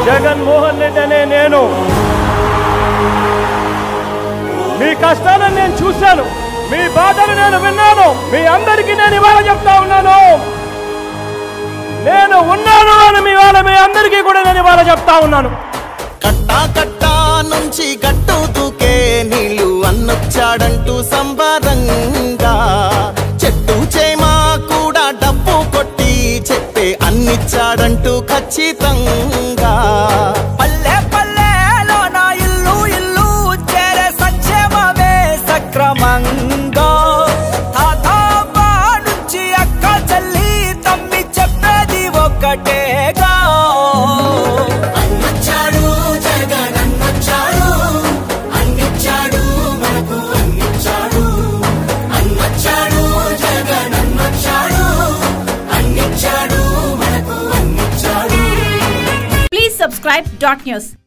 జగన్మోహన్ రెడ్డి అనే నేను మీ కష్టాలను నేను చూశాను మీ బాధలు నేను విన్నాను మీ అందరికీ నేను ఇవాళ చెప్తా ఉన్నాను నేను ఉన్నాను అని మీ వాళ్ళ మీ అందరికీ కూడా నేను ఇవాళ చెప్తా ఉన్నాను కట్టా కట్టా నుంచి గట్టు దూకే నీళ్లు అన్నొచ్చాడంటూ సంబరంగా చెట్టు చేమా కూడా డబ్బు కొట్టి చెప్పే అన్నిచ్చాడంటూ ఖచ్చితంగా పల్లె పల్లెలో నా ఇల్లు ఇల్లు చేరే సంక్షేమమే సక్రమంగా తాత నుంచి అక్క చెల్లి తమ్మి చెప్పేది ఒక్కటేగా అన్నొచ్చాడు జగన్ అన్నొచ్చాడు అన్నిచ్చాడు మనకు అన్నిచ్చాడు అన్నొచ్చాడు జగన్ అన్నొచ్చాడు అన్నిచ్చాడు మనకు అన్నిచ్చాడు Please subscribe dot news.